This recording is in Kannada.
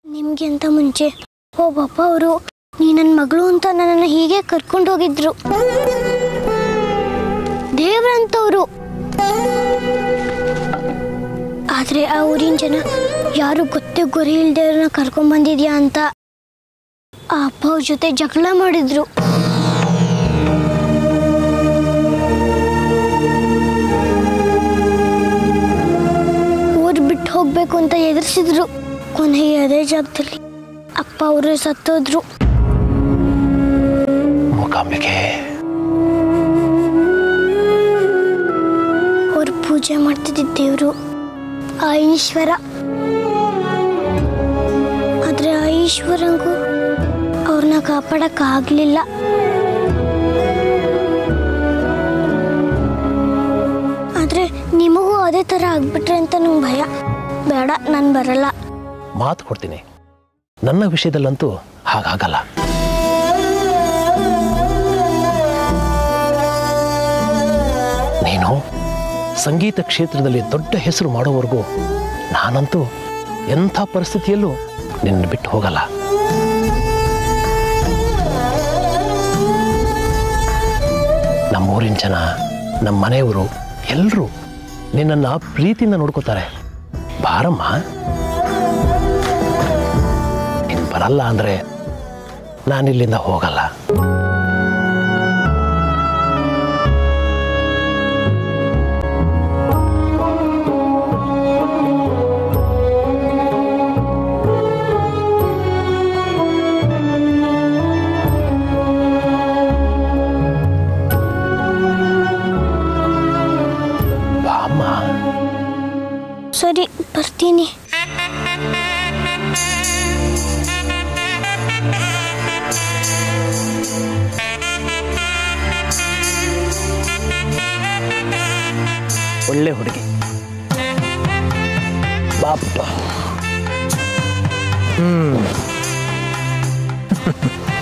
ನಿಮ್ಗೆ ಅಂತ ಮುಂಚೆ ಒಬ್ಬಪ್ಪ ಅವರು ನೀ ನನ್ನ ಮಗಳು ಅಂತ ನನ್ನನ್ನು ಹೀಗೆ ಕರ್ಕೊಂಡು ಹೋಗಿದ್ರು ದೇವ್ರಂತವ್ರು ಆದ್ರೆ ಆ ಊರಿನ ಜನ ಯಾರು ಗೊತ್ತೇ ಗುರಿ ಇಲ್ದೇವ್ರನ್ನ ಕರ್ಕೊಂಡ್ ಬಂದಿದ್ಯಾ ಅಂತ ಆ ಅಪ್ಪ ಅವ್ರ ಜೊತೆ ಜಗಳ ಮಾಡಿದ್ರು ಊರ್ ಬಿಟ್ಟು ಹೋಗ್ಬೇಕು ಅಂತ ಎದುರಿಸಿದ್ರು ಕೊನೆಗೆ ಅದೇ ಜಾಗದಲ್ಲಿ ಅಪ್ಪ ಅವರು ಸತ್ತೋದ್ರು ಮೂಕಾಂಬಿಕೆ ಅವ್ರು ಪೂಜೆ ಮಾಡ್ತಿದ್ದ ದೇವರು ಆ ಈಶ್ವರ ಆದ್ರೆ ಆ ಈಶ್ವರಂಗೂ ಅವ್ರನ್ನ ಕಾಪಾಡಕ್ ಆಗ್ಲಿಲ್ಲ ಆದ್ರೆ ನಿಮಗೂ ಅದೇ ತರ ಆಗ್ಬಿಟ್ರೆ ಅಂತ ನಂಗೆ ಭಯ ಬೇಡ ನಾನು ಬರಲ್ಲ ಮಾತು ಕೊಡ್ತೀನಿ ನನ್ನ ವಿಷಯದಲ್ಲಂತೂ ಹಾಗಾಗಲ್ಲ ನೀನು ಸಂಗೀತ ಕ್ಷೇತ್ರದಲ್ಲಿ ದೊಡ್ಡ ಹೆಸರು ಮಾಡೋವರೆಗೂ ನಾನಂತೂ ಎಂಥ ಪರಿಸ್ಥಿತಿಯಲ್ಲೂ ನಿನ್ನ ಬಿಟ್ಟು ಹೋಗಲ್ಲ ನಮ್ಮೂರಿನ ಜನ ನಮ್ಮ ಮನೆಯವರು ಎಲ್ಲರೂ ನಿನ್ನನ್ನು ಪ್ರೀತಿಯಿಂದ ನೋಡ್ಕೋತಾರೆ ಬಾರಮ್ಮ ನೀನು ಬರಲ್ಲ ಅಂದರೆ ನಾನಿಲ್ಲಿಂದ ಹೋಗಲ್ಲ ಬಾಮ್ಮ ಸರಿ ಬರ್ತೀನಿ ಒಳ್ಳೆ ಹುಡುಗಿ ಬಾಪ ಹ್ಮ್